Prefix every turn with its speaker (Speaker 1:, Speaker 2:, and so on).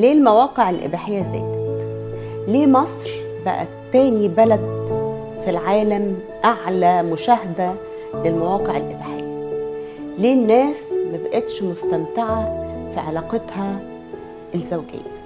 Speaker 1: ليه المواقع الإباحية زادت؟ ليه مصر بقت تاني بلد في العالم أعلى مشاهدة للمواقع الإباحية؟ ليه الناس مبقتش مستمتعة في علاقتها الزوجية؟